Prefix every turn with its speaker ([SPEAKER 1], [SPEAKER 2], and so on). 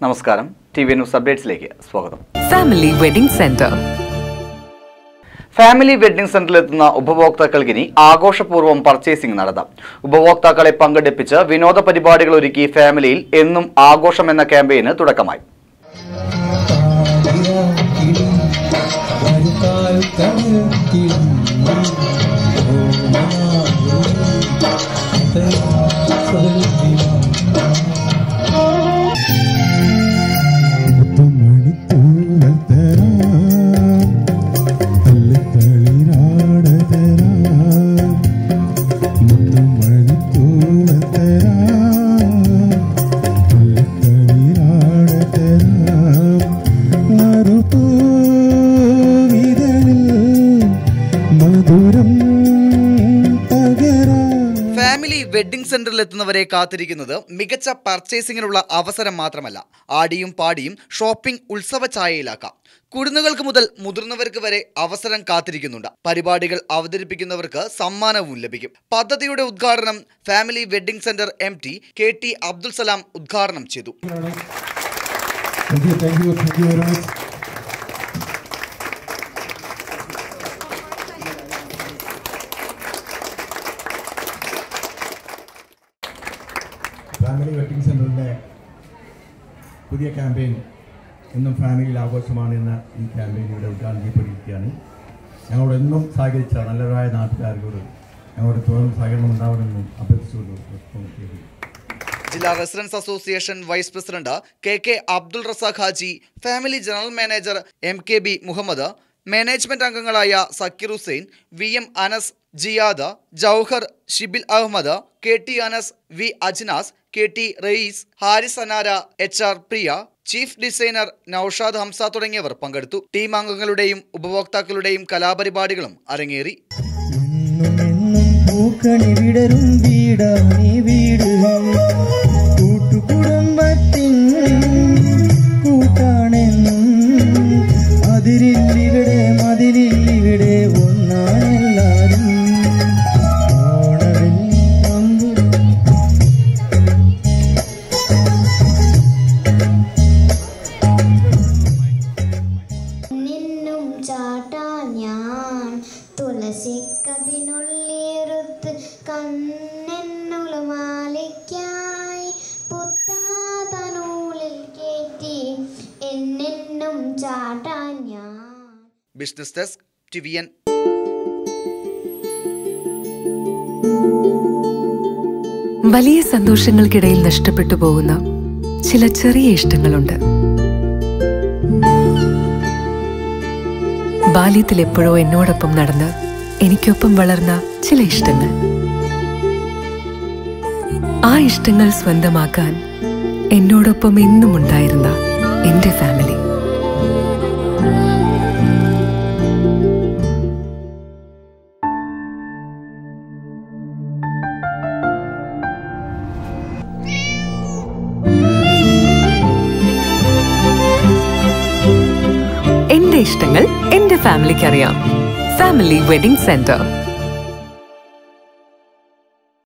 [SPEAKER 1] നമസ്കാരം T V news അപ്ഡേറ്റ്സിലേക്ക് സ്വാഗതം
[SPEAKER 2] family wedding centre
[SPEAKER 1] family wedding സെന്ററിലെത്തുന്ന ഉപഭോക്താക്കൾക്ക് ഇനി ആഘോഷപൂർവ്വം പർച്ചേസിംഗ് നടത്താം ഉപഭോക്താക്കളെ പങ്കെടുപ്പിച്ച് വിനോദ പരിപാടികൾ ഒരുക്കി ഫാമിലിയിൽ എന്നും ആഘോഷം എന്ന ക്യാമ്പയിന് തുടക്കമായി
[SPEAKER 3] മധുരം പകരാ
[SPEAKER 1] ഫാമിലി വെഡ്ഡിംഗ് സെന്ററിലെത്തുന്നവരെ കാത്തിരിക്കുന്നത് മികച്ച പർച്ചേസിംഗിനുള്ള അവസരം മാത്രമല്ല ആടിയും പാടിയും ഷോപ്പിംഗ് ഉത്സവ ഛായയിലാക്കാം കുടുന്നുകൾക്ക് മുതൽ മുതിർന്നവർക്ക് വരെ അവസരം കാത്തിരിക്കുന്നുണ്ട് പരിപാടികൾ അവതരിപ്പിക്കുന്നവർക്ക് സമ്മാനവും ലഭിക്കും പദ്ധതിയുടെ ഉദ്ഘാടനം family wedding centre M T K T Abdul Salam ഉദ്ഘാടനം ചെയ്തു
[SPEAKER 3] Thank you, thank you, thank you very much. Family wedding സെന്ററിന്റെ പുതിയ ക്യാമ്പയിൻ എന്നും ഫാമിലിയിൽ ആഘോഷമാണ് എന്ന ഈ ക്യാമ്പയിൻ ഇവിടെ ഉദ്ഘാടനം ചെയ്യപ്പെട്ടിരിക്കുകയാണ് ഞങ്ങളോട് എന്നും സഹകരിച്ച നല്ലവരായ നാട്ടുകാരോട് ഞങ്ങളുടെ തുടർന്ന് സഹകരണം ഉണ്ടാവണമെന്ന് അഭ്യർത്ഥിച്ചുകൊണ്ട് നിർത്തുന്നു. ശരി.
[SPEAKER 1] ജില്ലാ residents association vice president K K Abdul Razak Haji family general manager M K B Muhammad management അംഗങ്ങളായ Zakir Hussain V M Anas Jiyad Jouhar Shibil Ahammed K T Anas V Ajnas K T Rayees Haris Anara H R Priya chief designer Noushad Hamza തുടങ്ങിയവർ പങ്കെടുത്തു ടീം അംഗങ്ങളുടെയും ഉപഭോക്താക്കളുടെയും കലാപരിപാടികളും അരങ്ങേറി
[SPEAKER 4] എന്നും പൂക്കണി വിടരും വീടാണീ വീട് കൂട്ടുകുടുംബത്തിൻ കൂട്ടാണെന്നും അതിരില്ലിവിടെ മതിലില്ലിവിടെ ഒന്നാണെല്ലാരും ഓണവെള്ളി പമ്പുരം
[SPEAKER 5] നിന്നും ചാട്ടാൻ ഞാൻ തുളസിക്കതിനുള്ളിരുത്ത് കണ്ണെന്നുള്ള മാലിക്കായി പുത്താതനൂളിൽ കയറ്റി എന്നെന്നും ചാട്ടാൻ ഞാൻ
[SPEAKER 1] business desk T V N
[SPEAKER 2] വലിയ സന്തോഷങ്ങൾക്കിടയിൽ നഷ്ടപ്പെട്ടു പോകുന്ന ചില ചെറിയ ഇഷ്ടങ്ങളുണ്ട് ബാല്യത്തിൽ എപ്പോഴോ എന്നോടൊപ്പം നടന്ന് എനിക്കൊപ്പം വളർന്ന ചില ഇഷ്ടങ്ങൾ ആ ഇഷ്ടങ്ങൾ സ്വന്തമാക്കാൻ എന്നോടൊപ്പം എന്നും ഉണ്ടായിരുന്ന എന്റെ ഫാമിലി എന്റെ ഇഷ്ടങ്ങൾ എന്റെ ഫാമിലിക്ക് അറിയാം ഫാമിലി വെഡിംഗ് സെന്റർ